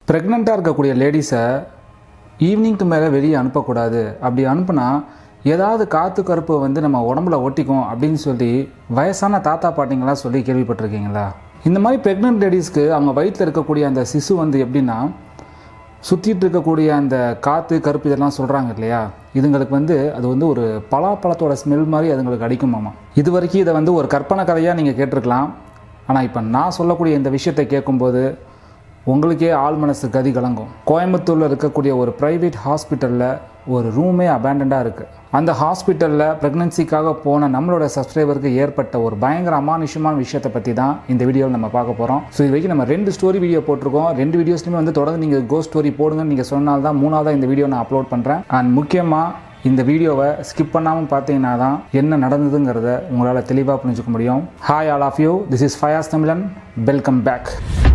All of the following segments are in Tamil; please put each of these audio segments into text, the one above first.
ப்ரெக்னெண்ட்டாக இருக்கக்கூடிய லேடிஸை ஈவினிங்க்கு மேலே வெளியே அனுப்பக்கூடாது அப்படி அனுப்புனா ஏதாவது காற்று கருப்பு வந்து நம்ம உடம்புல ஒட்டிக்கும் அப்படின்னு சொல்லி வயசான தாத்தா பாட்டிங்களாம் சொல்லி கேள்விப்பட்டிருக்கீங்களா இந்த மாதிரி ப்ரெக்னென்ட் லேடிஸ்க்கு அவங்க வயிற்றில் இருக்கக்கூடிய அந்த சிசு வந்து எப்படின்னா சுற்றிட்டு இருக்கக்கூடிய அந்த காற்று கருப்பு இதெல்லாம் சொல்கிறாங்க இல்லையா இதுங்களுக்கு வந்து அது வந்து ஒரு பலாப்பழத்தோட ஸ்மெல் மாதிரி அதுங்களுக்கு அடிக்குமாமா இது வரைக்கும் இதை வந்து ஒரு கற்பனை கதையாக நீங்கள் கேட்டிருக்கலாம் ஆனால் இப்போ நான் சொல்லக்கூடிய இந்த விஷயத்தை கேட்கும்போது உங்களுக்கே ஆள் மனசு கதி கலங்கும் கோயம்புத்தூரில் இருக்கக்கூடிய ஒரு ப்ரைவேட் ஹாஸ்பிட்டலில் ஒரு ரூமே அபேண்டண்டாக இருக்குது அந்த ஹாஸ்பிட்டலில் ப்ரெக்னன்சிக்காக போன நம்மளோட சப்ஸ்கிரைபருக்கு ஏற்பட்ட ஒரு பயங்கர அமானுஷமான விஷயத்தை பற்றி தான் இந்த வீடியோவில் நம்ம பார்க்க போகிறோம் ஸோ இது வரைக்கும் நம்ம ரெண்டு ஸ்டோரி வீடியோ போட்டிருக்கோம் ரெண்டு வீடியோஸ்லையுமே வந்து தொடர்ந்து நீங்கள் கோ ஸ்டோரி போடுங்கன்னு நீங்கள் சொன்னால் தான் மூணாவதாக இந்த வீடியோ நான் அப்லோட் பண்ணுறேன் அண்ட் முக்கியமாக இந்த வீடியோவை ஸ்கிப் பண்ணாமல் பார்த்தீங்கன்னா தான் என்ன நடந்ததுங்கிறத உங்களால் தெளிவாக புரிஞ்சுக்க முடியும் hi all of you this is Fayas Tamilan welcome back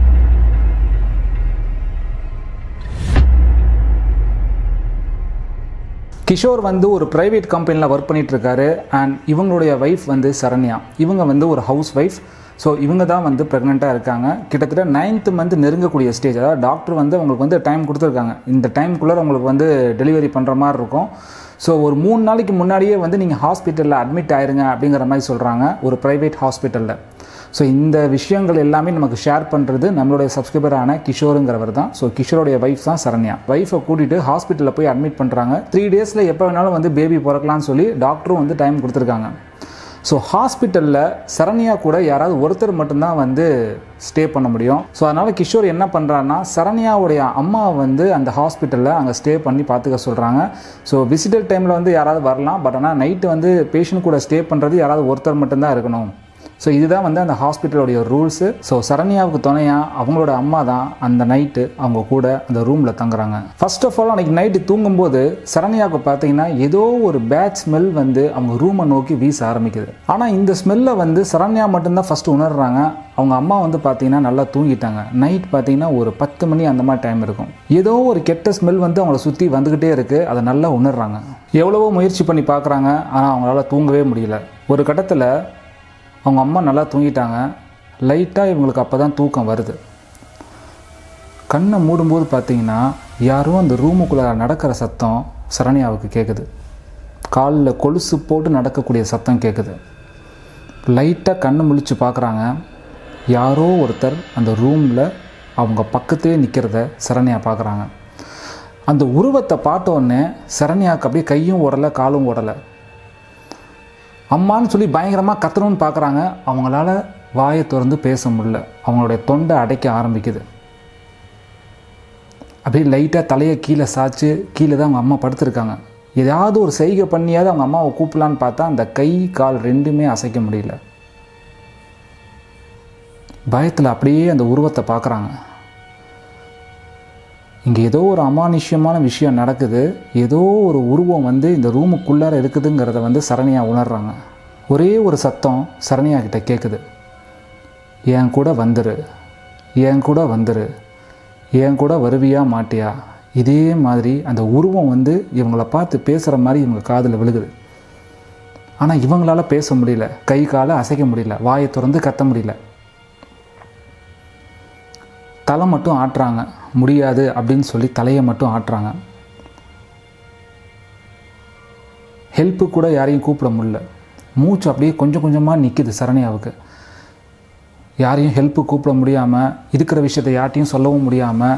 Kishore வந்து ஒரு ப்ரைவேட் கம்பெனியில் ஒர்க் பண்ணிட்டு இருக்காரு அண்ட் இவங்களுடைய ஒய்ஃப் வந்து சரண்யா இவங்க வந்து ஒரு ஹவுஸ் ஒய்ஃப் ஸோ இவங்க தான் வந்து ப்ரெக்னெண்ட்டாக இருக்காங்க கிட்டத்தட்ட நைன்த்து மந்த் நெருங்கக்கூடிய ஸ்டேஜ் அதாவது டாக்டர் வந்து அவங்களுக்கு வந்து டைம் கொடுத்துருக்காங்க இந்த டைம்குள்ளே உங்களுக்கு வந்து டெலிவரி பண்ணுற மாதிரி இருக்கும் ஸோ ஒரு மூணு நாளைக்கு முன்னாடியே வந்து நீங்கள் ஹாஸ்பிட்டலில் அட்மிட் ஆயிருங்க அப்படிங்கிற மாதிரி சொல்கிறாங்க ஒரு ப்ரைவேட் ஹாஸ்பிட்டலில் ஸோ இந்த விஷயங்கள் எல்லாமே நமக்கு ஷேர் பண்ணுறது நம்மளுடைய சப்ஸ்கிரைபரான கிஷோருங்கிறவர் தான் ஸோ கிஷோருடைய ஒய்ஃப் தான் சரண்யா ஒய்ஃபை கூட்டிகிட்டு ஹாஸ்பிட்டலில் போய் அட்மிட் பண்ணுறாங்க த்ரீ டேஸில் எப்போ வேணாலும் வந்து பேபி பிறக்கலாம்னு சொல்லி டாக்டரும் வந்து டைம் கொடுத்துருக்காங்க ஸோ ஹாஸ்பிட்டலில் சரண்யா கூட யாராவது ஒருத்தர் மட்டும்தான் வந்து ஸ்டே பண்ண முடியும் ஸோ அதனால் கிஷோர் என்ன பண்ணுறாருன்னா சரண்யாவுடைய அம்மா வந்து அந்த ஹாஸ்பிட்டலில் அங்கே ஸ்டே பண்ணி பார்த்துக்க சொல்கிறாங்க ஸோ விசிட்டர் டைமில் வந்து யாராவது வரலாம் பட் ஆனால் நைட்டு வந்து பேஷண்ட் கூட ஸ்டே பண்ணுறது யாராவது ஒருத்தர் மட்டும்தான் இருக்கணும் ஸோ இதுதான் வந்து அந்த ஹாஸ்பிட்டலுடைய ரூல்ஸு ஸோ சரண்யாவுக்கு துணையாக அவங்களோட அம்மா தான் அந்த நைட்டு அவங்க கூட அந்த ரூமில் தங்குறாங்க ஃபர்ஸ்ட் ஆஃப் ஆல் அன்றைக்கி நைட்டு தூங்கும்போது சரண்யாவுக்கு பார்த்தீங்கன்னா ஏதோ ஒரு பேட் ஸ்மெல் வந்து அவங்க ரூமை நோக்கி வீச ஆரம்பிக்குது ஆனால் இந்த ஸ்மெல்லை வந்து சரண்யா மட்டும்தான் ஃபஸ்ட்டு உணர்றாங்க அவங்க அம்மா வந்து பார்த்தீங்கன்னா நல்லா தூங்கிட்டாங்க நைட் பார்த்தீங்கன்னா ஒரு பத்து மணி அந்த மாதிரி டைம் இருக்கும் ஏதோ ஒரு கெட்ட ஸ்மெல் வந்து அவங்கள சுற்றி வந்துக்கிட்டே இருக்குது அதை நல்லா உணர்றாங்க எவ்வளவோ முயற்சி பண்ணி பார்க்குறாங்க ஆனால் அவங்களால தூங்கவே முடியல ஒரு கட்டத்தில் அவங்க அம்மா நல்லா தூங்கிட்டாங்க லைட்டாக இவங்களுக்கு அப்போ தான் தூக்கம் வருது கண்ணை மூடும்போது பார்த்தீங்கன்னா யாரோ அந்த ரூமுக்குள்ளே நடக்கிற சத்தம் சரண்யாவுக்கு கேட்குது காலில் கொலுசு போட்டு நடக்கக்கூடிய சத்தம் கேட்குது லைட்டாக கண்ணு முழிச்சு பார்க்குறாங்க யாரோ ஒருத்தர் அந்த ரூமில் அவங்க பக்கத்திலே நிற்கிறத சரண்யா பார்க்குறாங்க அந்த உருவத்தை பார்த்த உடனே சரண்யாவுக்கு அப்படியே கையும் ஓடலை காலும் ஓடலை அம்மான்னு சொல்லி பயங்கரமாக கத்தணும்னு பார்க்குறாங்க அவங்களால வாயை திறந்து பேச முடியல அவங்களுடைய தொண்டை அடைக்க ஆரம்பிக்குது அப்படியே லைட்டாக தலையை கீழே சாய்ச்சி கீழே தான் அவங்க அம்மா படுத்திருக்காங்க ஏதாவது ஒரு செய்கை பண்ணியாவது அவங்க அம்மாவை கூப்பிடலான்னு பார்த்தா அந்த கை கால் ரெண்டுமே அசைக்க முடியல பயத்தில் அப்படியே அந்த உருவத்தை பார்க்குறாங்க இங்கே ஏதோ ஒரு அமானுஷ்யமான விஷயம் நடக்குது ஏதோ ஒரு உருவம் வந்து இந்த ரூமுக்குள்ளார இருக்குதுங்கிறத வந்து சரண்யா உணர்றாங்க ஒரே ஒரு சத்தம் சரண்யா கிட்ட கேட்குது என் கூட வந்துரு என் கூட வந்துரு என் கூட வருவியா மாட்டியா இதே மாதிரி அந்த உருவம் வந்து இவங்கள பார்த்து பேசுகிற மாதிரி இவங்க காதில் விழுகுது ஆனால் இவங்களால பேச முடியல கை காலை அசைக்க முடியல வாயை திறந்து கத்த முடியல தலை மட்டும் ஆட்டுறாங்க முடியாது அப்படின்னு சொல்லி தலையை மட்டும் ஆட்டுறாங்க ஹெல்ப்பு கூட யாரையும் கூப்பிட முடியல மூச்சு அப்படியே கொஞ்சம் கொஞ்சமாக நிற்கிது சரண்யாவுக்கு யாரையும் ஹெல்ப்பு கூப்பிட முடியாமல் இருக்கிற விஷயத்தை யார்ட்டையும் சொல்லவும் முடியாமல்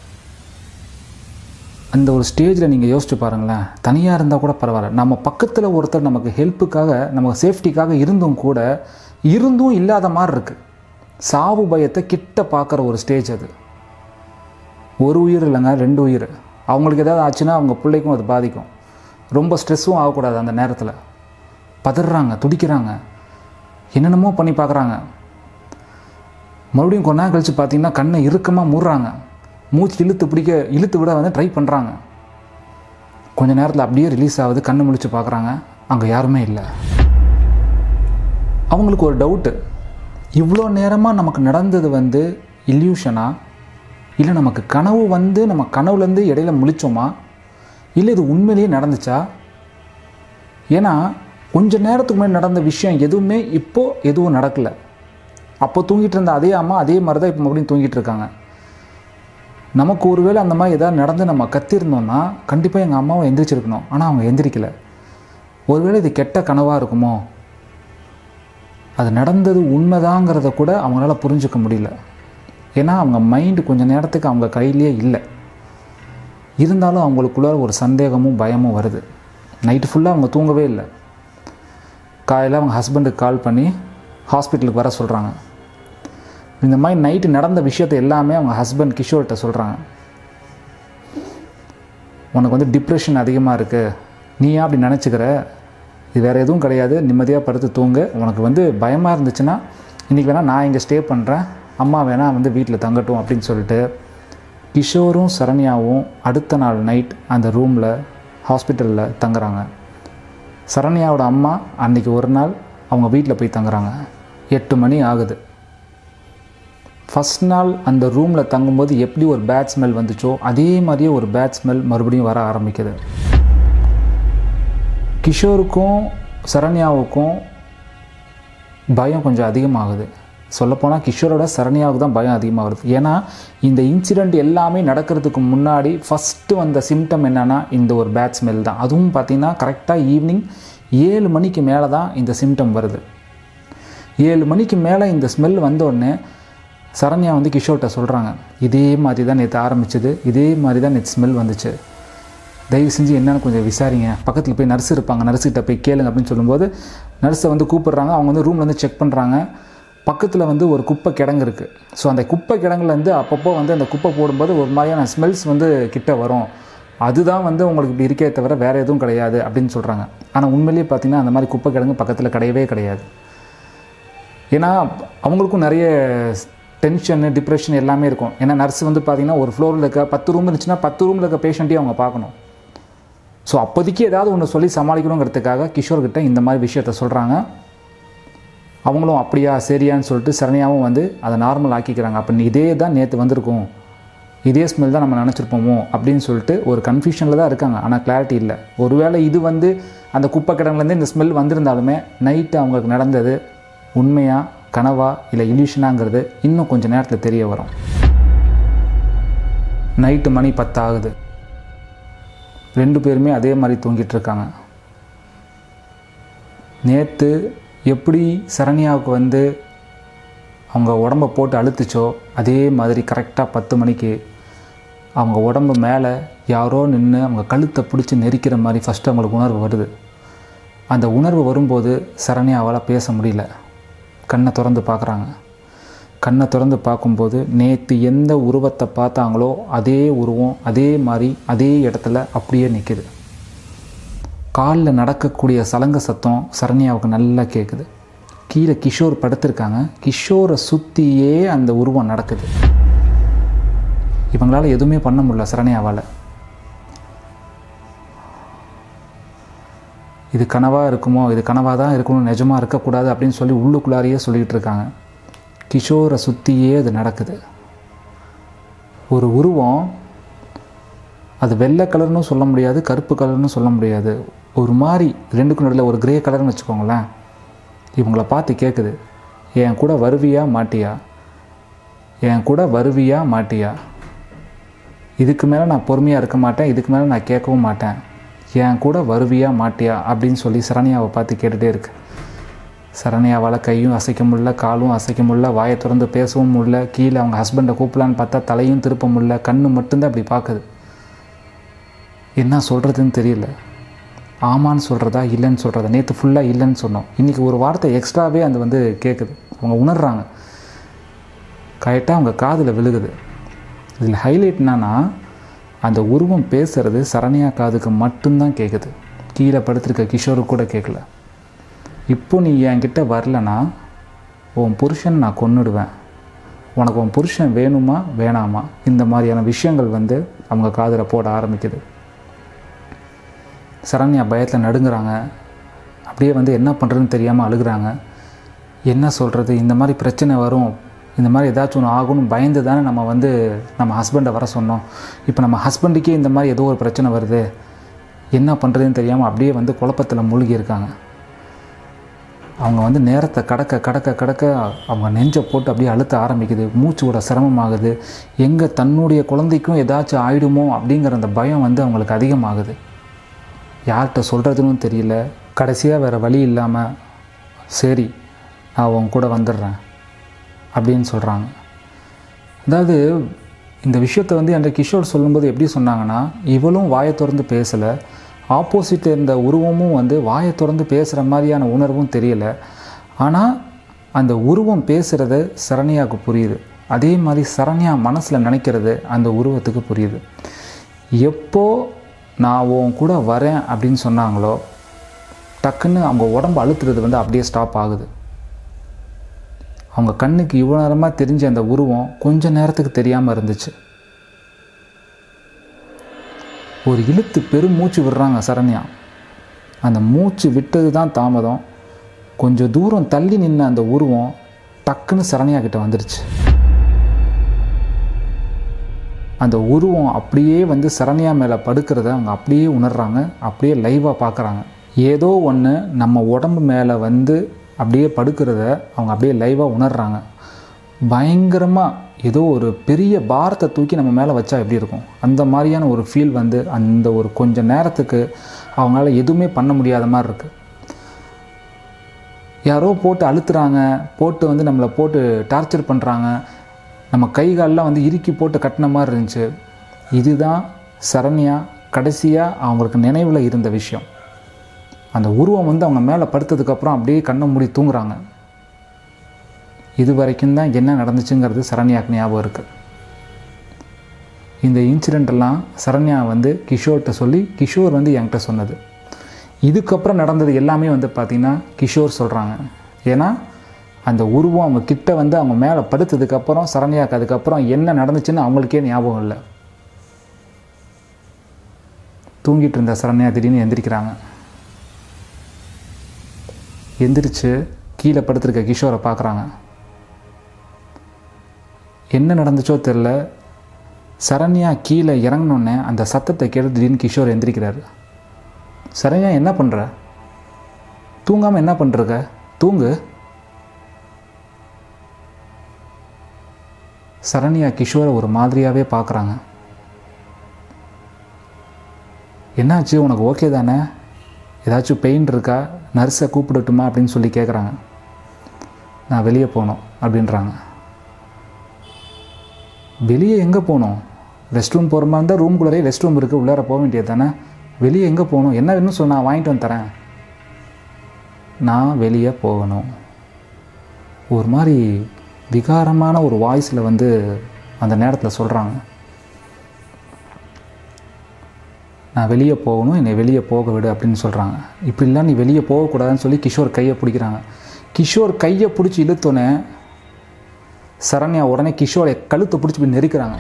அந்த ஒரு ஸ்டேஜில் நீங்கள் யோசிச்சு பாருங்களேன் தனியாக இருந்தால் கூட பரவாயில்ல நம்ம பக்கத்தில் ஒருத்தர் நமக்கு ஹெல்ப்புக்காக நமக்கு சேஃப்டிக்காக இருந்தும் கூட இருந்தும் இல்லாத மாதிரி இருக்குது சாவு பயத்தை கிட்ட பார்க்குற ஒரு ஸ்டேஜ் அது ஒரு உயிர் இல்லைங்க ரெண்டு உயிர் அவங்களுக்கு ஏதாவது ஆச்சுன்னா அவங்க பிள்ளைக்கும் அது பாதிக்கும் ரொம்ப ஸ்ட்ரெஸ்ஸும் ஆகக்கூடாது அந்த நேரத்தில் பதறாங்க துடிக்கிறாங்க என்னென்னமோ பண்ணி பார்க்குறாங்க மறுபடியும் கொஞ்ச நேரம் கழித்து பார்த்தீங்கன்னா கண்ணை இறுக்கமாக மூடுறாங்க மூச்சு இழுத்து பிடிக்க இழுத்து விட வந்து ட்ரை பண்ணுறாங்க கொஞ்ச நேரத்தில் அப்படியே ரிலீஸ் ஆகுது கண்ணு முழிச்சு பார்க்குறாங்க அங்கே யாருமே இல்லை அவங்களுக்கு ஒரு டவுட்டு இவ்வளோ நேரமாக நமக்கு நடந்தது வந்து இல்யூஷனா இல்லை நமக்கு கனவு வந்து நம்ம கனவுலேருந்து இடையில முழிச்சோமா இல்லை இது உண்மையிலேயே நடந்துச்சா ஏன்னா கொஞ்ச நேரத்துக்கு முன்னாடி நடந்த விஷயம் எதுவுமே இப்போது எதுவும் நடக்கலை அப்போ தூங்கிட்டு இருந்த அதே அம்மா அதே மாதிரி தான் இப்போ மறுபடியும் தூங்கிட்டு இருக்காங்க நமக்கு ஒருவேளை அந்த மாதிரி எதாவது நடந்து நம்ம கத்திருந்தோம்னா கண்டிப்பாக எங்கள் அம்மாவை எந்திரிச்சிருக்கணும் ஆனால் அவங்க எந்திரிக்கல ஒருவேளை இது கெட்ட கனவாக இருக்குமோ அது நடந்தது உண்மைதாங்கிறத கூட அவங்களால புரிஞ்சுக்க முடியல ஏன்னா அவங்க மைண்டு கொஞ்சம் நேரத்துக்கு அவங்க கையிலேயே இல்லை இருந்தாலும் அவங்களுக்குள்ள ஒரு சந்தேகமும் பயமும் வருது நைட்டு ஃபுல்லாக அவங்க தூங்கவே இல்லை காலையில் அவங்க ஹஸ்பண்டுக்கு கால் பண்ணி ஹாஸ்பிட்டலுக்கு வர சொல்கிறாங்க இந்த மாதிரி நைட்டு நடந்த விஷயத்தை எல்லாமே அவங்க ஹஸ்பண்ட் கிஷோர்கிட்ட சொல்கிறாங்க உனக்கு வந்து டிப்ரெஷன் அதிகமாக இருக்குது நீ ஏன் அப்படி நினச்சிக்கிற இது வேறு எதுவும் கிடையாது நிம்மதியாக படுத்து தூங்கு உனக்கு வந்து பயமாக இருந்துச்சுன்னா இன்றைக்கி வேணால் நான் இங்கே ஸ்டே பண்ணுறேன் அம்மா வேணால் வந்து வீட்டில் தங்கட்டும் அப்படின்னு சொல்லிட்டு கிஷோரும் சரண்யாவும் அடுத்த நாள் நைட் அந்த ரூமில் ஹாஸ்பிட்டலில் தங்குறாங்க சரண்யாவோட அம்மா அன்றைக்கி ஒரு நாள் அவங்க வீட்டில் போய் தங்குறாங்க எட்டு மணி ஆகுது ஃபஸ்ட் நாள் அந்த ரூமில் தங்கும்போது எப்படி ஒரு பேட் ஸ்மெல் வந்துச்சோ அதே மாதிரியே ஒரு பேட் ஸ்மெல் மறுபடியும் வர ஆரம்பிக்குது கிஷோருக்கும் சரண்யாவுக்கும் பயம் கொஞ்சம் அதிகமாகுது சொல்லப்போனால் கிஷோரோட சரண்யாவுக்கு தான் பயம் அதிகமாகுது ஏன்னா இந்த இன்சிடெண்ட் எல்லாமே நடக்கிறதுக்கு முன்னாடி ஃபஸ்ட்டு வந்த சிம்டம் என்னென்னா இந்த ஒரு பேட் ஸ்மெல் தான் அதுவும் பார்த்திங்கன்னா கரெக்டாக ஈவினிங் ஏழு மணிக்கு மேலே தான் இந்த சிம்டம் வருது ஏழு மணிக்கு மேலே இந்த ஸ்மெல் வந்தோடனே சரண்யா வந்து கிஷோர்கிட்ட சொல்கிறாங்க இதே மாதிரி தான் நேற்று ஆரம்பிச்சது இதே மாதிரி தான் நேற்று ஸ்மெல் வந்துச்சு தயவு செஞ்சு என்னென்னு கொஞ்சம் விசாரிங்க பக்கத்தில் போய் நர்ஸ் இருப்பாங்க நர்ஸுக்கிட்ட போய் கேளுங்க அப்படின்னு சொல்லும்போது நர்ஸை வந்து கூப்பிடுறாங்க அவங்க வந்து ரூமில் வந்து செக் பண்ணுறாங்க பக்கத்தில் வந்து ஒரு குப்பை கிடங்கு இருக்குது ஸோ அந்த குப்பை கிடங்குலேருந்து அப்பப்போ வந்து அந்த குப்பை போடும்போது ஒரு மாதிரியான ஸ்மெல்ஸ் வந்து கிட்ட வரும் அதுதான் வந்து உங்களுக்கு இப்படி இருக்கே தவிர வேறு எதுவும் கிடையாது அப்படின்னு சொல்கிறாங்க ஆனால் உண்மையிலேயே பார்த்தீங்கன்னா அந்த மாதிரி குப்பை கிடங்கு பக்கத்தில் கிடையவே கிடையாது ஏன்னா அவங்களுக்கும் நிறைய டென்ஷனு டிப்ரெஷன் எல்லாமே இருக்கும் ஏன்னா நர்ஸ் வந்து பார்த்திங்கன்னா ஒரு ஃப்ளோரில் இருக்க பத்து ரூம் இருந்துச்சுன்னா பத்து ரூமில் இருக்க பேஷண்ட்டையும் அவங்க பார்க்கணும் ஸோ அப்போதைக்கு ஏதாவது ஒன்று சொல்லி சமாளிக்கணுங்கிறதுக்காக கிஷோர்கிட்ட இந்த மாதிரி விஷயத்த சொல்கிறாங்க அவங்களும் அப்படியா சரியான்னு சொல்லிட்டு சரணியாவும் வந்து அதை நார்மல் ஆக்கிக்கிறாங்க அப்போ இதே தான் நேற்று வந்திருக்கும் இதே ஸ்மெல் தான் நம்ம நினச்சிருப்போமோ அப்படின்னு சொல்லிட்டு ஒரு கன்ஃபியூஷனில் தான் இருக்காங்க ஆனால் கிளாரிட்டி இல்லை ஒருவேளை இது வந்து அந்த குப்பை கிடங்குலேருந்து இந்த ஸ்மெல் வந்திருந்தாலுமே நைட்டு அவங்களுக்கு நடந்தது உண்மையாக கனவா இல்லை இல்யூஷனாங்கிறது இன்னும் கொஞ்சம் நேரத்தில் தெரிய வரும் நைட்டு மணி பத்தாகுது ரெண்டு பேருமே அதே மாதிரி தூங்கிட்டு இருக்காங்க நேற்று எப்படி சரண்யாவுக்கு வந்து அவங்க உடம்பை போட்டு அழுத்துச்சோ அதே மாதிரி கரெக்டாக பத்து மணிக்கு அவங்க உடம்பு மேலே யாரோ நின்று அவங்க கழுத்தை பிடிச்சி நெரிக்கிற மாதிரி ஃபஸ்ட்டு அவங்களுக்கு உணர்வு வருது அந்த உணர்வு வரும்போது சரண்யாவால் பேச முடியல கண்ணை திறந்து பார்க்குறாங்க கண்ணை திறந்து பார்க்கும்போது நேற்று எந்த உருவத்தை பார்த்தாங்களோ அதே உருவம் அதே மாதிரி அதே இடத்துல அப்படியே நிற்கிது காலில் நடக்கக்கூடிய சலங்க சத்தம் சரண்யாவுக்கு நல்லா கேட்குது கீழே கிஷோர் படுத்திருக்காங்க கிஷோரை சுற்றியே அந்த உருவம் நடக்குது இவங்களால எதுவுமே பண்ண முடியல சரண்யாவால் இது கனவாக இருக்குமோ இது கனவாக தான் இருக்கணும் நிஜமாக இருக்கக்கூடாது அப்படின்னு சொல்லி உள்ளுக்குள்ளாரையே சொல்லிக்கிட்டு இருக்காங்க கிஷோரை சுற்றியே அது நடக்குது ஒரு உருவம் அது வெள்ளை கலர்னு சொல்ல முடியாது கருப்பு கலர்னு சொல்ல முடியாது ஒரு மாதிரி ரெண்டுக்கும் நடுவில் ஒரு கிரே கலர்னு வச்சுக்கோங்களேன் இவங்கள பார்த்து கேட்குது என் கூட வருவியா மாட்டியா என் கூட வருவியா மாட்டியா இதுக்கு மேலே நான் பொறுமையாக இருக்க மாட்டேன் இதுக்கு மேலே நான் கேட்கவும் மாட்டேன் என் கூட வருவியா மாட்டியா அப்படின்னு சொல்லி சரண்யாவை பார்த்து கேட்டுகிட்டே இருக்கு சரண்யாவால் கையும் அசைக்க முடியல காலும் அசைக்க முடியல வாயை திறந்து பேசவும் முடியல கீழே அவங்க ஹஸ்பண்டை கூப்பிடலான்னு பார்த்தா தலையும் திருப்ப முடியல கண்ணு மட்டும்தான் அப்படி பார்க்குது என்ன சொல்கிறதுன்னு தெரியல ஆமான்னு சொல்கிறதா இல்லைன்னு சொல்கிறதா நேற்று ஃபுல்லாக இல்லைன்னு சொன்னோம் இன்றைக்கி ஒரு வார்த்தை எக்ஸ்ட்ராவே அது வந்து கேட்குது அவங்க உணர்றாங்க கரெக்டாக அவங்க காதில் விழுகுது இதில் ஹைலைட் என்னன்னா அந்த உருவம் பேசுகிறது சரண்யா காதுக்கு மட்டும்தான் கேட்குது கீழே படுத்திருக்க கிஷோருக்கு கூட கேட்கல இப்போ நீ என்கிட்ட வரலனா உன் புருஷன் நான் கொன்னுடுவேன் உனக்கு உன் புருஷன் வேணுமா வேணாமா இந்த மாதிரியான விஷயங்கள் வந்து அவங்க காதில் போட ஆரம்பிக்குது சரண்யா பயத்தில் நடுங்குறாங்க அப்படியே வந்து என்ன பண்ணுறதுன்னு தெரியாமல் அழுகுறாங்க என்ன சொல்கிறது இந்த மாதிரி பிரச்சனை வரும் இந்த மாதிரி ஏதாச்சும் ஒன்று ஆகும்னு பயந்து தானே நம்ம வந்து நம்ம ஹஸ்பண்டை வர சொன்னோம் இப்போ நம்ம ஹஸ்பண்டுக்கே இந்த மாதிரி ஏதோ ஒரு பிரச்சனை வருது என்ன பண்ணுறதுன்னு தெரியாமல் அப்படியே வந்து குழப்பத்தில் மூழ்கி இருக்காங்க அவங்க வந்து நேரத்தை கடக்க கடக்க கடக்க அவங்க நெஞ்சை போட்டு அப்படியே அழுத்த ஆரம்பிக்குது மூச்சு விட சிரமமாகுது எங்கே தன்னுடைய குழந்தைக்கும் ஏதாச்சும் ஆயிடுமோ அப்படிங்கிற அந்த பயம் வந்து அவங்களுக்கு அதிகமாகுது யார்கிட்ட சொல்கிறதுன்னு தெரியல கடைசியாக வேறு வழி இல்லாமல் சரி நான் உன் கூட வந்துடுறேன் அப்படின்னு சொல்கிறாங்க அதாவது இந்த விஷயத்தை வந்து என்ற கிஷோர் சொல்லும்போது எப்படி சொன்னாங்கன்னா இவளும் வாயை திறந்து பேசலை ஆப்போசிட் இருந்த உருவமும் வந்து வாயை திறந்து பேசுகிற மாதிரியான உணர்வும் தெரியலை ஆனால் அந்த உருவம் பேசுகிறது சரண்யாவுக்கு புரியுது அதே மாதிரி சரண்யா மனசில் நினைக்கிறது அந்த உருவத்துக்கு புரியுது எப்போ நான் உன் கூட வரேன் அப்படின்னு சொன்னாங்களோ டக்குன்னு அவங்க உடம்பு அழுத்துறது வந்து அப்படியே ஸ்டாப் ஆகுது அவங்க கண்ணுக்கு இவ்வளோ நேரமாக தெரிஞ்ச அந்த உருவம் கொஞ்ச நேரத்துக்கு தெரியாமல் இருந்துச்சு ஒரு இழுத்து பெரும் மூச்சு விடுறாங்க சரண்யா அந்த மூச்சு விட்டது தான் தாமதம் கொஞ்சம் தூரம் தள்ளி நின்ன அந்த உருவம் டக்குன்னு சரண்யா கிட்ட வந்துடுச்சு அந்த உருவம் அப்படியே வந்து சரண்யா மேலே படுக்கிறத அவங்க அப்படியே உணர்றாங்க அப்படியே லைவாக பார்க்குறாங்க ஏதோ ஒன்று நம்ம உடம்பு மேலே வந்து அப்படியே படுக்கிறத அவங்க அப்படியே லைவாக உணர்றாங்க பயங்கரமாக ஏதோ ஒரு பெரிய பாரத்தை தூக்கி நம்ம மேலே வச்சா எப்படி இருக்கும் அந்த மாதிரியான ஒரு ஃபீல் வந்து அந்த ஒரு கொஞ்ச நேரத்துக்கு அவங்களால எதுவுமே பண்ண முடியாத மாதிரி இருக்குது யாரோ போட்டு அழுத்துறாங்க போட்டு வந்து நம்மளை போட்டு டார்ச்சர் பண்ணுறாங்க நம்ம கை காலெலாம் வந்து இறுக்கி போட்டு கட்டின மாதிரி இருந்துச்சு இதுதான் சரண்யா கடைசியாக அவங்களுக்கு நினைவில் இருந்த விஷயம் அந்த உருவம் வந்து அவங்க மேலே படுத்ததுக்கப்புறம் அப்படியே கண்ணை மூடி தூங்குறாங்க இது வரைக்கும் தான் என்ன நடந்துச்சுங்கிறது சரண்யாவுக்கு ஞாபகம் இருக்குது இந்த இன்சிடெண்ட் எல்லாம் சரண்யா வந்து கிஷோர்கிட்ட சொல்லி கிஷோர் வந்து என்கிட்ட சொன்னது இதுக்கப்புறம் நடந்தது எல்லாமே வந்து பார்த்திங்கன்னா கிஷோர் சொல்கிறாங்க ஏன்னா அந்த உருவம் அவங்க கிட்ட வந்து அவங்க மேலே படுத்ததுக்கப்புறம் சரண்யாவுக்கு அதுக்கப்புறம் என்ன நடந்துச்சுன்னு அவங்களுக்கே ஞாபகம் இல்லை தூங்கிட்டு இருந்த சரண்யா திடீர்னு எந்திரிக்கிறாங்க எந்திரிச்சு கீழே படுத்திருக்க கிஷோரை பார்க்குறாங்க என்ன நடந்துச்சோ தெரில சரண்யா கீழே இறங்கினோடனே அந்த சத்தத்தை கேட்டு திடீர்னு கிஷோர் எந்திரிக்கிறாரு சரண்யா என்ன பண்ணுற தூங்காமல் என்ன பண்ணுறக்க தூங்கு சரண்யா கிஷோரை ஒரு மாதிரியாகவே பார்க்குறாங்க என்னாச்சு உனக்கு ஓகே தானே ஏதாச்சும் பெயின் இருக்கா நர்ஸை கூப்பிடட்டுமா அப்படின்னு சொல்லி கேட்குறாங்க நான் வெளியே போகணும் அப்படின்றாங்க வெளியே எங்கே போகணும் ரெஸ்ட் ரூம் போகிற மாதிரி இருந்தால் ரூம்குள்ளே ரெஸ்ட் ரூம் இருக்குது உள்ளார போக வேண்டியது தானே வெளியே எங்கே போகணும் என்ன வேணும்னு சொன்னால் வாங்கிட்டு வந்து தரேன் நான் வெளியே போகணும் ஒரு மாதிரி விகாரமான ஒரு வாய்ஸில் வந்து அந்த நேரத்தில் சொல்கிறாங்க நான் வெளியே போகணும் என்னை வெளியே போக விடு அப்படின்னு சொல்கிறாங்க இப்படிலாம் நீ வெளியே போகக்கூடாதுன்னு சொல்லி கிஷோர் கையை பிடிக்கிறாங்க கிஷோர் கையை பிடிச்சி இழுத்தோன்னே சரண்யா உடனே கிஷோரை கழுத்தை பிடிச்சி போய் நெருக்கிறாங்க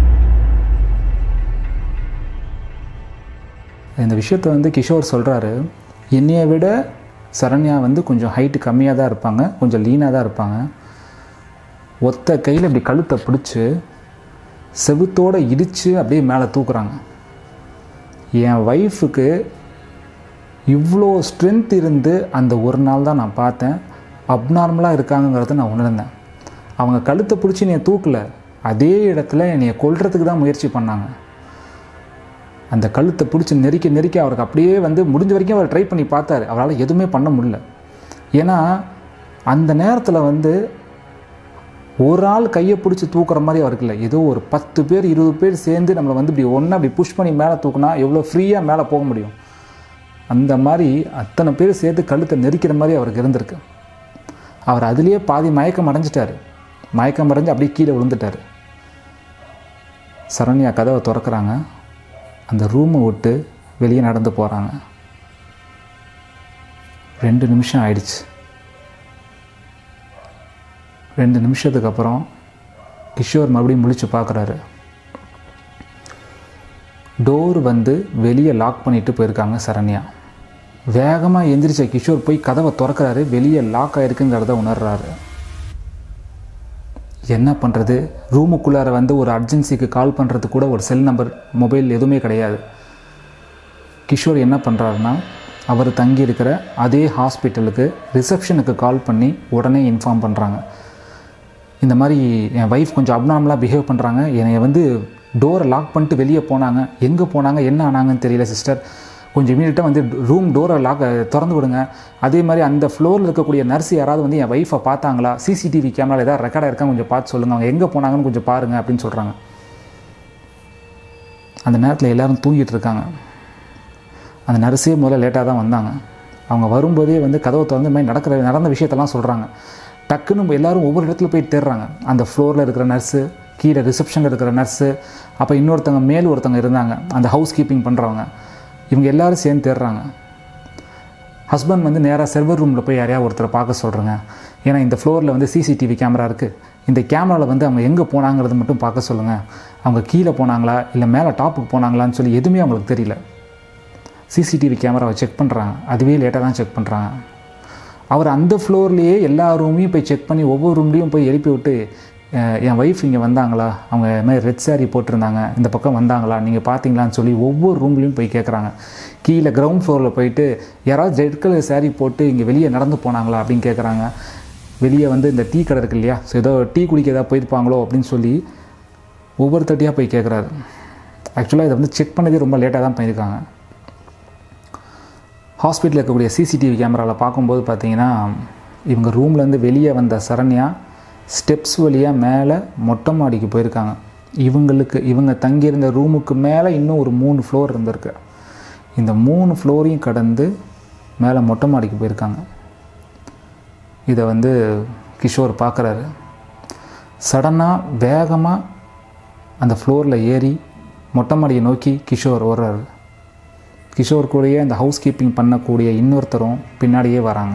இந்த விஷயத்தை வந்து கிஷோர் சொல்கிறாரு என்னையை விட சரண்யா வந்து கொஞ்சம் ஹைட்டு கம்மியாக தான் இருப்பாங்க கொஞ்சம் லீனாக தான் இருப்பாங்க ஒத்த கையில் இப்படி கழுத்தை பிடிச்சி செவுத்தோடு இடித்து அப்படியே மேலே தூக்குறாங்க என் ஒய்ஃபுக்கு இவ்வளோ ஸ்ட்ரென்த் இருந்து அந்த ஒரு நாள் தான் நான் பார்த்தேன் அப்நார்மலாக இருக்காங்கங்கிறத நான் உணர்ந்தேன் அவங்க கழுத்தை பிடிச்சி என்னை தூக்கலை அதே இடத்துல என்னைய கொல்றதுக்கு தான் முயற்சி பண்ணாங்க அந்த கழுத்தை பிடிச்சி நெருக்கி நெருக்கி அவருக்கு அப்படியே வந்து முடிஞ்ச வரைக்கும் அவர் ட்ரை பண்ணி பார்த்தாரு அவரால் எதுவுமே பண்ண முடியல ஏன்னா அந்த நேரத்தில் வந்து ஒரு ஆள் கையை பிடிச்சி தூக்குற மாதிரி அவருக்கு இல்லை ஏதோ ஒரு பத்து பேர் இருபது பேர் சேர்ந்து நம்மளை வந்து இப்படி ஒன்றா அப்படி புஷ் பண்ணி மேலே தூக்குனா எவ்வளோ ஃப்ரீயாக மேலே போக முடியும் அந்த மாதிரி அத்தனை பேர் சேர்த்து கழுத்தை நெரிக்கிற மாதிரி அவருக்கு இருந்திருக்கு அவர் அதுலேயே பாதி மயக்கம் அடைஞ்சிட்டார் மயக்கம் அடைஞ்சு அப்படியே கீழே விழுந்துட்டார் சரண்யா கதவை திறக்கிறாங்க அந்த ரூமை விட்டு வெளியே நடந்து போகிறாங்க ரெண்டு நிமிஷம் ஆயிடுச்சு ரெண்டு நிமிஷத்துக்கு அப்புறம் கிஷோர் மறுபடியும் முழிச்சு பார்க்குறாரு டோர் வந்து வெளியே லாக் பண்ணிட்டு போயிருக்காங்க சரண்யா வேகமாக எந்திரிச்ச கிஷோர் போய் கதவை திறக்கிறாரு வெளியே லாக் ஆயிருக்குங்கிறத உணர்றாரு என்ன பண்ணுறது ரூமுக்குள்ளார வந்து ஒரு அர்ஜென்சிக்கு கால் பண்ணுறது கூட ஒரு செல் நம்பர் மொபைல் எதுவுமே கிடையாது கிஷோர் என்ன பண்ணுறாருன்னா அவர் தங்கி இருக்கிற அதே ஹாஸ்பிட்டலுக்கு ரிசப்ஷனுக்கு கால் பண்ணி உடனே இன்ஃபார்ம் பண்ணுறாங்க இந்த மாதிரி என் ஒய்ஃப் கொஞ்சம் அப்நார்மலாக பிஹேவ் பண்ணுறாங்க என்னை வந்து டோரை லாக் பண்ணிட்டு வெளியே போனாங்க எங்கே போனாங்க என்ன ஆனாங்கன்னு தெரியல சிஸ்டர் கொஞ்சம் இமீடியட்டாக வந்து ரூம் டோரை லாக் திறந்து விடுங்க அதே மாதிரி அந்த ஃப்ளோரில் இருக்கக்கூடிய நர்ஸ் யாராவது வந்து என் ஒய்ஃபை பார்த்தாங்களா சிசிடிவி கேமரா ஏதாவது ரெக்கார்டாக இருக்கா கொஞ்சம் பார்த்து சொல்லுங்கள் அவங்க எங்கே போனாங்கன்னு கொஞ்சம் பாருங்கள் அப்படின்னு சொல்கிறாங்க அந்த நேரத்தில் எல்லோரும் தூங்கிட்டு இருக்காங்க அந்த நர்ஸே முதல்ல லேட்டாக தான் வந்தாங்க அவங்க வரும்போதே வந்து கதவை திறந்து இந்த மாதிரி நடக்கிற நடந்த விஷயத்தெல்லாம் சொல்கிறாங்க டக்குன்னு எல்லாரும் ஒவ்வொரு இடத்துல போய் தேடுறாங்க அந்த ஃப்ளோரில் இருக்கிற நர்ஸு கீழே ரிசப்ஷனில் இருக்கிற நர்ஸு அப்போ இன்னொருத்தவங்க மேல் ஒருத்தவங்க இருந்தாங்க அந்த ஹவுஸ் கீப்பிங் பண்ணுறவங்க இவங்க எல்லாரும் சேர்ந்து தேடுறாங்க ஹஸ்பண்ட் வந்து நேராக சர்வர் ரூமில் போய் யாரையா ஒருத்தரை பார்க்க சொல்கிறேங்க ஏன்னா இந்த ஃப்ளோரில் வந்து சிசிடிவி கேமரா இருக்குது இந்த கேமராவில் வந்து அவங்க எங்கே போனாங்கிறது மட்டும் பார்க்க சொல்லுங்கள் அவங்க கீழே போனாங்களா இல்லை மேலே டாப்புக்கு போனாங்களான்னு சொல்லி எதுவுமே அவங்களுக்கு தெரியல சிசிடிவி கேமராவை செக் பண்ணுறாங்க அதுவே லேட்டாக தான் செக் பண்ணுறாங்க அவர் அந்த ஃப்ளோர்லேயே எல்லா ரூமையும் போய் செக் பண்ணி ஒவ்வொரு ரூம்லேயும் போய் எழுப்பி விட்டு அஹ், என் ஒய்ஃப் இங்கே வந்தாங்களா அவங்க இது மாதிரி ரெட் saree போட்டிருந்தாங்க இந்த பக்கம் வந்தாங்களா நீங்கள் பார்த்தீங்களான்னு சொல்லி ஒவ்வொரு ரூம்லேயும் போய் கேட்குறாங்க கீழே கிரவுண்ட் ஃப்ளோரில் போயிட்டு யாராவது ரெட் கலர் saree போட்டு இங்கே வெளியே நடந்து போனாங்களா அப்படின்னு கேட்குறாங்க வெளியே வந்து இந்த டீ கடை இருக்கு இல்லையா ஸோ ஏதோ டீ குடிக்க ஏதாவது போயிருப்பாங்களோ அப்படின்னு சொல்லி ஒவ்வொருத்தட்டியாக போய் கேட்குறாரு ஆக்சுவலாக இதை வந்து செக் பண்ணதே ரொம்ப லேட்டாக தான் பண்ணியிருக்காங்க ஹாஸ்பிட்டலில் இருக்கக்கூடிய சிசிடிவி கேமராவில் பார்க்கும்போது பார்த்தீங்கன்னா இவங்க ரூம்லேருந்து வெளியே வந்த சரண்யா ஸ்டெப்ஸ் வழியாக மேலே மொட்டை மாடிக்கு போயிருக்காங்க இவங்களுக்கு இவங்க தங்கியிருந்த ரூமுக்கு மேலே இன்னும் ஒரு மூணு ஃப்ளோர் இருந்திருக்கு இந்த மூணு ஃப்ளோரையும் கடந்து மேலே மொட்டை மாடிக்கு போயிருக்காங்க இதை வந்து கிஷோர் பார்க்குறாரு சடனாக வேகமாக அந்த ஃப்ளோரில் ஏறி மொட்டை மாடியை நோக்கி கிஷோர் ஓடுறாரு கிஷோர் கூடயே அந்த ஹவுஸ் கீப்பிங் பண்ணக்கூடிய இன்னொருத்தரும் பின்னாடியே வராங்க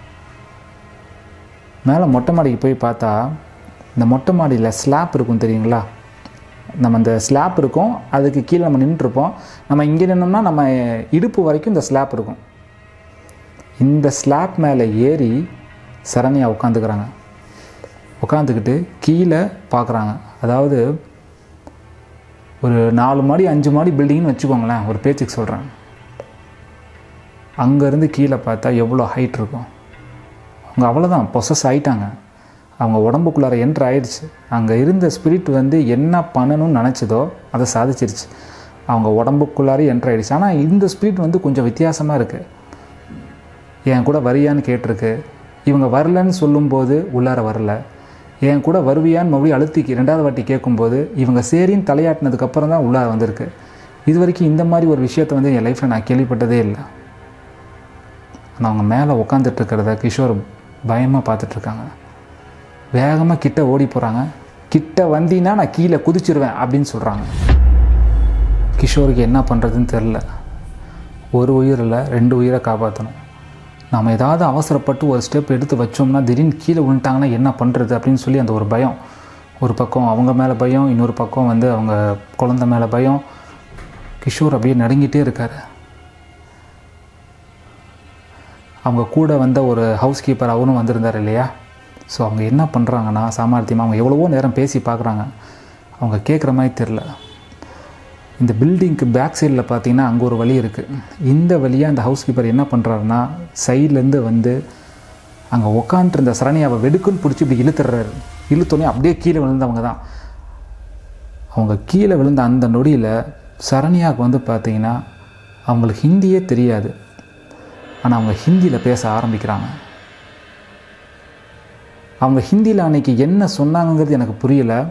மேலே மொட்டை மாடிக்கு போய் பார்த்தா இந்த மொட்டை மாடியில் ஸ்லாப் இருக்கும் தெரியுங்களா நம்ம அந்த ஸ்லாப் இருக்கும் அதுக்கு கீழே நம்ம நின்றுருப்போம் நம்ம இங்கே நின்னோம்னா நம்ம இடுப்பு வரைக்கும் இந்த ஸ்லாப் இருக்கும் இந்த ஸ்லாப் மேலே ஏறி சரணியா உட்காந்துக்கிறாங்க உட்காந்துக்கிட்டு கீழே பார்க்குறாங்க அதாவது ஒரு நாலு மாடி அஞ்சு மாடி பில்டிங்னு வச்சுக்கோங்களேன் ஒரு பேச்சுக்கு சொல்கிறேன் அங்கேருந்து கீழே பார்த்தா எவ்வளோ ஹைட் இருக்கும் அவங்க அவ்வளோதான் பொசஸ் ஆயிட்டாங்க அவங்க உடம்புக்குள்ளார என்ட்ரு ஆயிடுச்சு அங்கே இருந்த ஸ்பிரிட் வந்து என்ன பண்ணணும்னு நினச்சதோ அதை சாதிச்சிருச்சு அவங்க உடம்புக்குள்ளாரே என்ட்ரு ஆயிடுச்சு ஆனால் இந்த ஸ்பிரிட் வந்து கொஞ்சம் வித்தியாசமாக இருக்குது என் கூட வரியான்னு கேட்டிருக்கு இவங்க வரலன்னு சொல்லும்போது உள்ளார வரல என் கூட வருவியான்னு மறுபடியும் அழுத்திக்கு ரெண்டாவது வாட்டி கேட்கும்போது இவங்க சரின்னு தலையாட்டினதுக்கப்புறம் தான் உள்ளார வந்திருக்கு இது வரைக்கும் இந்த மாதிரி ஒரு விஷயத்தை வந்து என் லைஃப்பில் நான் கேள்விப்பட்டதே இல்லை ஆனால் அவங்க மேலே உட்காந்துட்டு இருக்கிறத கிஷோர் பயமாக பார்த்துட்ருக்காங்க வேகமாக கிட்ட ஓடி போகிறாங்க கிட்ட வந்தீங்கன்னா நான் கீழே குதிச்சிருவேன் அப்படின்னு சொல்கிறாங்க கிஷோருக்கு என்ன பண்ணுறதுன்னு தெரில ஒரு உயிர் இல்லை ரெண்டு உயிரை காப்பாற்றணும் நாம் ஏதாவது அவசரப்பட்டு ஒரு ஸ்டெப் எடுத்து வச்சோம்னா திடீர்னு கீழே விழுந்துட்டாங்கன்னா என்ன பண்ணுறது அப்படின்னு சொல்லி அந்த ஒரு பயம் ஒரு பக்கம் அவங்க மேலே பயம் இன்னொரு பக்கம் வந்து அவங்க குழந்தை மேலே பயம் கிஷோர் அப்படியே நடுங்கிட்டே இருக்கார் அவங்க கூட வந்த ஒரு ஹவுஸ் கீப்பர் அவரும் வந்திருந்தார் இல்லையா ஸோ அவங்க என்ன பண்ணுறாங்கன்னா சாமர்த்தியமாக அவங்க எவ்வளவோ நேரம் பேசி பார்க்குறாங்க அவங்க கேட்குற மாதிரி தெரில இந்த பில்டிங்க்கு பேக் சைடில் பார்த்தீங்கன்னா அங்கே ஒரு வழி இருக்குது இந்த வழியாக அந்த ஹவுஸ் கீப்பர் என்ன பண்ணுறாருன்னா சைட்லேருந்து வந்து அங்கே உக்காந்துருந்த சரணியாவை வெடுக்குன்னு பிடிச்சி இப்படி இழுத்துறாரு இழுத்தோடனே அப்படியே கீழே விழுந்தவங்க தான் அவங்க கீழே விழுந்த அந்த நொடியில் சரண்யாவுக்கு வந்து பார்த்தீங்கன்னா அவங்களுக்கு ஹிந்தியே தெரியாது ஆனால் அவங்க ஹிந்தியில் பேச ஆரம்பிக்கிறாங்க அவங்க ஹிந்தியில் அன்னைக்கு என்ன சொன்னாங்கங்கிறது எனக்கு புரியலை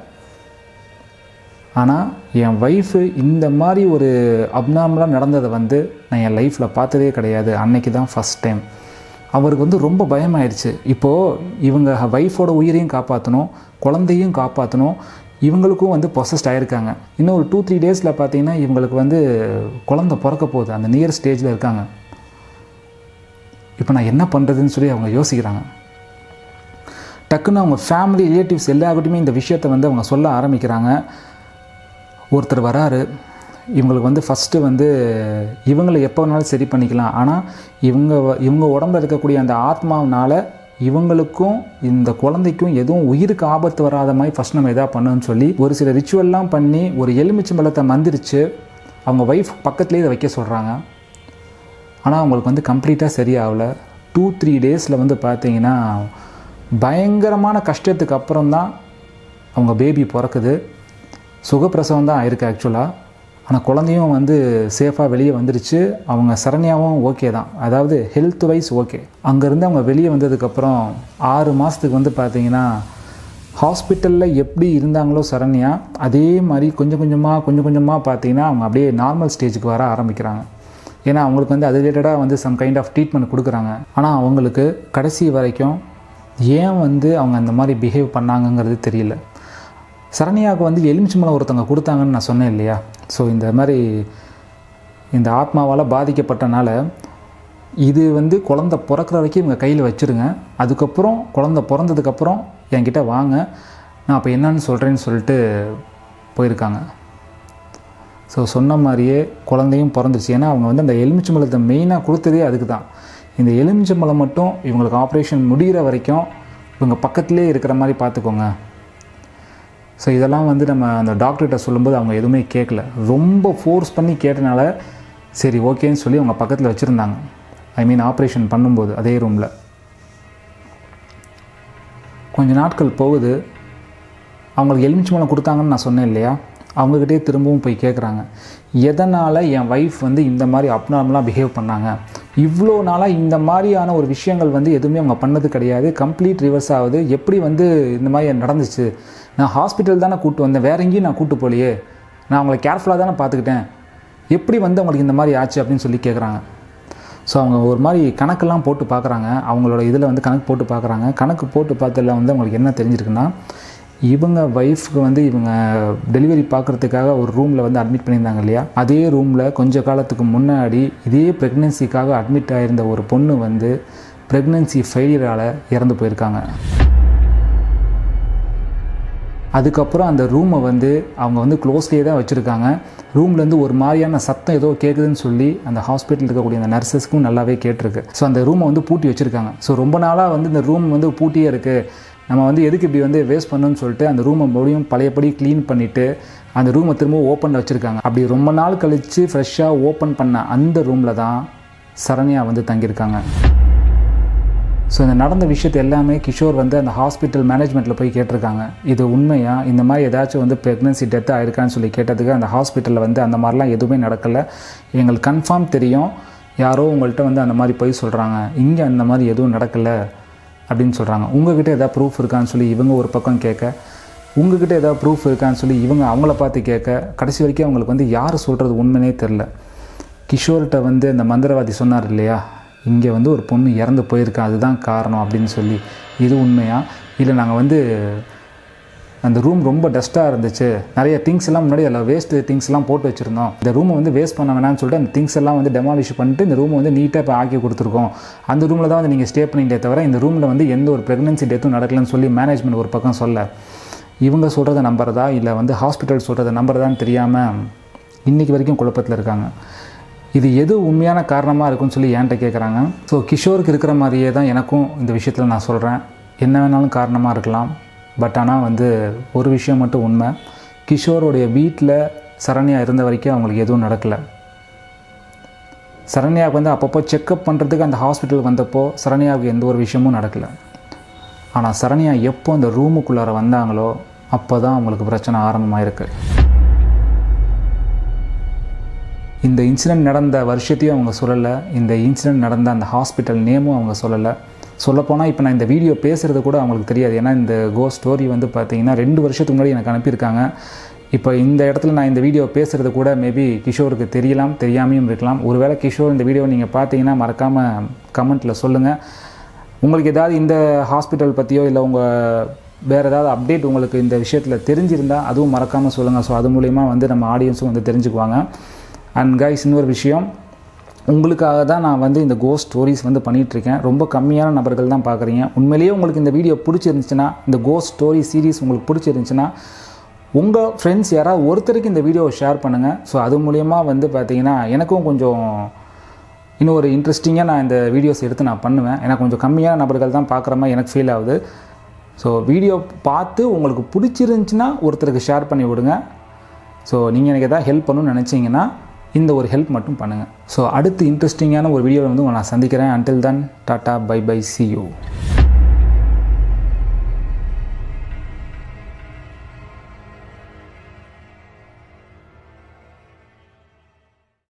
ஆனால் என் ஒய்ஃபு இந்த மாதிரி ஒரு அப்நார்மலாக நடந்ததை வந்து நான் என் லைஃப்பில் பார்த்ததே கிடையாது அன்னைக்கு தான் ஃபஸ்ட் டைம் அவருக்கு வந்து ரொம்ப பயமாயிடுச்சு இப்போது இவங்க ஒய்ஃபோட உயிரையும் காப்பாற்றணும் குழந்தையும் காப்பாற்றணும் இவங்களுக்கும் வந்து பொசஸ்ட் ஆகிருக்காங்க இன்னும் ஒரு டூ த்ரீ டேஸில் பார்த்தீங்கன்னா இவங்களுக்கு வந்து குழந்தை பிறக்க போகுது அந்த நியர் ஸ்டேஜில் இருக்காங்க இப்போ நான் என்ன பண்ணுறதுன்னு சொல்லி அவங்க யோசிக்கிறாங்க டக்குன்னு அவங்க ஃபேமிலி ரிலேட்டிவ்ஸ் எல்லாருக்கிட்டையுமே இந்த விஷயத்தை வந்து அவங்க சொல்ல ஆரம்பிக்கிறாங்க ஒருத்தர் வராரு இவங்களுக்கு வந்து ஃபஸ்ட்டு வந்து இவங்களை எப்போ வேணாலும் சரி பண்ணிக்கலாம் ஆனால் இவங்க வ- இவங்க உடம்புல இருக்கக்கூடிய அந்த ஆத்மாவினால இவங்களுக்கும் இந்த குழந்தைக்கும் எதுவும் உயிருக்கு ஆபத்து வராத மாதிரி ஃபஸ்ட் நம்ம எதா பண்ணணும்னு சொல்லி ஒரு சில ரிச்சுவல்லாம் பண்ணி ஒரு எலுமிச்சம்பழத்தை மந்திரிச்சு அவங்க ஒய்ஃப் பக்கத்துலேயே இதை வைக்க சொல்கிறாங்க ஆனால் அவங்களுக்கு வந்து கம்ப்ளீட்டாக சரியாகல டூ த்ரீ டேஸில் வந்து பார்த்தீங்கன்னா பயங்கரமான கஷ்டத்துக்கு அப்புறம் தான் அவங்க பேபி பிறக்குது சுகப்பிரசவம் தான் ஆயிருக்கு ஆக்சுவலாக ஆனால் குழந்தையும் வந்து சேஃபாக வெளியே வந்துருச்சு அவங்க சரண்யாவும் ஓகே தான் அதாவது ஹெல்த் வைஸ் ஓகே அங்கேருந்து அவங்க வெளியே வந்ததுக்கப்புறம் ஆறு மாதத்துக்கு வந்து பார்த்தீங்கன்னா ஹாஸ்பிட்டலில் எப்படி இருந்தாங்களோ சரண்யா அதே மாதிரி கொஞ்சம் கொஞ்சமாக கொஞ்சம் கொஞ்சமாக பார்த்தீங்கன்னா அவங்க அப்படியே நார்மல் ஸ்டேஜுக்கு வர ஆரம்பிக்கிறாங்க ஏன்னா அவங்களுக்கு வந்து அது ரிலேட்டடாக வந்து சம் கைண்ட் ஆஃப் ட்ரீட்மெண்ட் கொடுக்குறாங்க ஆனால் அவங்களுக்கு கடைசி வரைக்கும் ஏன் வந்து அவங்க அந்த மாதிரி பிஹேவ் பண்ணாங்கங்கிறது தெரியல சரண்யாவுக்கு வந்து எலுமிச்சம்பழம் ஒருத்தவங்க கொடுத்தாங்கன்னு நான் சொன்னேன் இல்லையா ஸோ இந்த மாதிரி இந்த ஆத்மாவால் பாதிக்கப்பட்டனால இது வந்து குழந்த பிறக்கிற வரைக்கும் இவங்க கையில் வச்சுருங்க அதுக்கப்புறம் குழந்த பிறந்ததுக்கப்புறம் என்கிட்ட வாங்க நான் அப்போ என்னன்னு சொல்கிறேன்னு சொல்லிட்டு போயிருக்காங்க ஸோ சொன்ன மாதிரியே குழந்தையும் பிறந்துருச்சு ஏன்னா அவங்க வந்து அந்த எலுமிச்சம்பழத்தை மெயினாக கொடுத்ததே அதுக்கு தான் இந்த எலுமிச்சம்பழம் மட்டும் இவங்களுக்கு ஆப்ரேஷன் முடிகிற வரைக்கும் இவங்க பக்கத்திலே இருக்கிற மாதிரி பார்த்துக்கோங்க ஸோ இதெல்லாம் வந்து நம்ம அந்த டாக்டர்கிட்ட சொல்லும்போது அவங்க எதுவுமே கேட்கல ரொம்ப ஃபோர்ஸ் பண்ணி கேட்டனால சரி ஓகேன்னு சொல்லி அவங்க பக்கத்தில் வச்சுருந்தாங்க ஐ மீன் ஆப்ரேஷன் பண்ணும்போது அதே ரூமில் கொஞ்ச நாட்கள் போகுது அவங்களுக்கு எலுமிச்சம்பழம் கொடுத்தாங்கன்னு நான் சொன்னேன் இல்லையா அவங்கக்கிட்டே திரும்பவும் போய் கேட்குறாங்க எதனால் என் ஒய்ஃப் வந்து இந்த மாதிரி அப்நார்மலாக பிஹேவ் பண்ணாங்க இவ்வளோ நாளாக இந்த மாதிரியான ஒரு விஷயங்கள் வந்து எதுவுமே அவங்க பண்ணது கிடையாது கம்ப்ளீட் ரிவர்ஸ் ஆகுது எப்படி வந்து இந்த மாதிரி நடந்துச்சு நான் ஹாஸ்பிட்டல் தானே கூப்பிட்டு வந்தேன் வேற எங்கேயும் நான் கூப்பிட்டு போகலையே நான் அவங்கள கேர்ஃபுல்லாக தானே பார்த்துக்கிட்டேன் எப்படி வந்து அவங்களுக்கு இந்த மாதிரி ஆச்சு அப்படின்னு சொல்லி கேட்குறாங்க ஸோ அவங்க ஒரு மாதிரி கணக்கெல்லாம் போட்டு பார்க்குறாங்க அவங்களோட இதில் வந்து கணக்கு போட்டு பார்க்குறாங்க கணக்கு போட்டு பார்த்ததில் வந்து அவங்களுக்கு என்ன தெரிஞ்சிருக்குன்னா இவங்க ஒய்ஃப்க்கு வந்து இவங்க டெலிவரி பார்க்குறதுக்காக ஒரு ரூமில் வந்து அட்மிட் பண்ணியிருந்தாங்க இல்லையா அதே ரூமில் கொஞ்ச காலத்துக்கு முன்னாடி இதே ப்ரெக்னென்சிக்காக அட்மிட் ஆகிருந்த ஒரு பொண்ணு வந்து ப்ரெக்னென்சி ஃபெயிலியரால் இறந்து போயிருக்காங்க அதுக்கப்புறம் அந்த ரூமை வந்து அவங்க வந்து க்ளோஸ்லேயே தான் வச்சுருக்காங்க ரூம்லேருந்து ஒரு மாதிரியான சத்தம் ஏதோ கேட்குதுன்னு சொல்லி அந்த ஹாஸ்பிட்டல் இருக்கக்கூடிய அந்த நர்சஸ்க்கும் நல்லாவே கேட்டிருக்கு ஸோ அந்த ரூமை வந்து பூட்டி வச்சுருக்காங்க ஸோ ரொம்ப நாளாக வந்து இந்த ரூம் வந்து பூட்டியே இருக்குது நம்ம வந்து எதுக்கு இப்படி வந்து வேஸ்ட் பண்ணணும்னு சொல்லிட்டு அந்த ரூமை மறுபடியும் பழையபடி க்ளீன் பண்ணிவிட்டு அந்த ரூமை திரும்ப ஓப்பனில் வச்சுருக்காங்க அப்படி ரொம்ப நாள் கழித்து ஃப்ரெஷ்ஷாக ஓப்பன் பண்ண அந்த ரூமில் தான் சரண்யா வந்து தங்கியிருக்காங்க ஸோ இந்த நடந்த விஷயத்தை எல்லாமே கிஷோர் வந்து அந்த ஹாஸ்பிட்டல் மேனேஜ்மெண்ட்டில் போய் கேட்டிருக்காங்க இது உண்மையா இந்த மாதிரி ஏதாச்சும் வந்து ப்ரெக்னன்சி டெத் ஆயிருக்கான்னு சொல்லி கேட்டதுக்கு அந்த ஹாஸ்பிட்டலில் வந்து அந்த மாதிரிலாம் எதுவுமே நடக்கலை எங்களுக்கு கன்ஃபார்ம் தெரியும் யாரோ உங்கள்கிட்ட வந்து அந்த மாதிரி போய் சொல்கிறாங்க இங்கே அந்த மாதிரி எதுவும் நடக்கலை அப்படின்னு சொல்கிறாங்க உங்ககிட்ட எதாவது ப்ரூஃப் இருக்கான்னு சொல்லி இவங்க ஒரு பக்கம் கேட்க உங்ககிட்ட ஏதாவது ப்ரூஃப் இருக்கான்னு சொல்லி இவங்க அவங்கள பார்த்து கேட்க கடைசி வரைக்கும் அவங்களுக்கு வந்து யார் சொல்கிறது உண்மைனே தெரில கிஷோர்கிட்ட வந்து அந்த மந்திரவாதி சொன்னார் இல்லையா இங்கே வந்து ஒரு பொண்ணு இறந்து போயிருக்கா அதுதான் காரணம் அப்படின்னு சொல்லி இது உண்மையா இல்லை நாங்கள் வந்து அந்த ரூம் ரொம்ப டஸ்ட்டாக இருந்துச்சு நிறைய திங்ஸ் எல்லாம் முன்னாடி அதில் வேஸ்ட் திங்ஸ் எல்லாம் போட்டு வச்சுருந்தோம் இந்த ரூமை வந்து வேஸ்ட் பண்ண வேணாம்னு சொல்லிட்டு அந்த திங்ஸ் எல்லாம் வந்து டெமாலிஷ் பண்ணிட்டு இந்த ரூமை வந்து நீட்டாக இப்போ ஆக்கி கொடுத்துருக்கோம் அந்த ரூமில் தான் வந்து நீங்கள் ஸ்டே பண்ணிட்டே தவிர இந்த ரூமில் வந்து எந்த ஒரு ப்ரெக்னன்சி டெத்தும் நடக்கலன்னு சொல்லி மேனேஜ்மெண்ட் ஒரு பக்கம் சொல்ல இவங்க சொல்கிறத நம்புறதா இல்லை வந்து ஹாஸ்பிட்டல் சொல்கிறத நம்புறதான்னு தெரியாமல் இன்றைக்கி வரைக்கும் குழப்பத்தில் இருக்காங்க இது எது உண்மையான காரணமாக இருக்குன்னு சொல்லி என்கிட்ட கேட்குறாங்க ஸோ கிஷோருக்கு இருக்கிற மாதிரியே தான் எனக்கும் இந்த விஷயத்தில் நான் சொல்கிறேன் என்ன வேணாலும் காரணமாக இருக்கலாம் பட் ஆனால் வந்து ஒரு விஷயம் மட்டும் உண்மை கிஷோருடைய வீட்டில் சரண்யா இருந்த வரைக்கும் அவங்களுக்கு எதுவும் நடக்கலை சரண்யாவுக்கு வந்து அப்பப்போ செக்கப் பண்ணுறதுக்கு அந்த ஹாஸ்பிட்டல் வந்தப்போ சரண்யாவுக்கு எந்த ஒரு விஷயமும் நடக்கலை ஆனால் சரண்யா எப்போ அந்த ரூமுக்குள்ளார வந்தாங்களோ அப்போ தான் அவங்களுக்கு பிரச்சனை ஆரம்பமாயிருக்கு இந்த இன்சிடெண்ட் நடந்த வருஷத்தையும் அவங்க சொல்லலை இந்த இன்சிடெண்ட் நடந்த அந்த ஹாஸ்பிட்டல் நேமும் அவங்க சொல்லலை சொல்லப்போனால் இப்போ நான் இந்த வீடியோ பேசுகிறது கூட அவங்களுக்கு தெரியாது ஏன்னா இந்த கோ ஸ்டோரி வந்து பார்த்தீங்கன்னா ரெண்டு வருஷத்துக்கு முன்னாடி எனக்கு அனுப்பியிருக்காங்க இப்போ இந்த இடத்துல நான் இந்த வீடியோ பேசுகிறது கூட மேபி கிஷோருக்கு தெரியலாம் தெரியாமையும் இருக்கலாம் ஒருவேளை கிஷோர் இந்த வீடியோ நீங்கள் பார்த்தீங்கன்னா மறக்காமல் கமெண்ட்டில் சொல்லுங்கள் உங்களுக்கு ஏதாவது இந்த ஹாஸ்பிட்டல் பற்றியோ இல்லை உங்கள் வேறு ஏதாவது அப்டேட் உங்களுக்கு இந்த விஷயத்தில் தெரிஞ்சிருந்தால் அதுவும் மறக்காமல் சொல்லுங்கள் ஸோ அது மூலிமா வந்து நம்ம ஆடியன்ஸும் வந்து தெரிஞ்சுக்குவாங்க அண்ட் கைஸ் இன்னொரு விஷயம் உங்களுக்காக தான் நான் வந்து இந்த கோ ஸ்டோரிஸ் வந்து பண்ணிகிட்ருக்கேன் ரொம்ப கம்மியான நபர்கள் தான் பார்க்குறீங்க உண்மையிலேயே உங்களுக்கு இந்த வீடியோ பிடிச்சிருந்துச்சுன்னா இந்த கோ ஸ்டோரி சீரிஸ் உங்களுக்கு பிடிச்சிருந்துச்சுன்னா உங்கள் ஃப்ரெண்ட்ஸ் யாராவது ஒருத்தருக்கு இந்த வீடியோவை ஷேர் பண்ணுங்கள் ஸோ அது மூலயமா வந்து பார்த்தீங்கன்னா எனக்கும் கொஞ்சம் இன்னும் ஒரு இன்ட்ரெஸ்டிங்காக நான் இந்த வீடியோஸ் எடுத்து நான் பண்ணுவேன் ஏன்னா கொஞ்சம் கம்மியான நபர்கள் தான் பார்க்குற மாதிரி எனக்கு ஃபீல் ஆகுது ஸோ வீடியோ பார்த்து உங்களுக்கு பிடிச்சிருந்துச்சின்னா ஒருத்தருக்கு ஷேர் பண்ணி விடுங்க ஸோ நீங்கள் எனக்கு எதாவது ஹெல்ப் பண்ணணும்னு நினச்சிங்கன்னா இந்த ஒரு ஹெல்ப் மட்டும் பண்ணுங்கள் ஸோ அடுத்து இன்ட்ரெஸ்டிங்கான ஒரு வீடியோவில் வந்து உங்களை நான் சந்திக்கிறேன் until then tata bye bye see you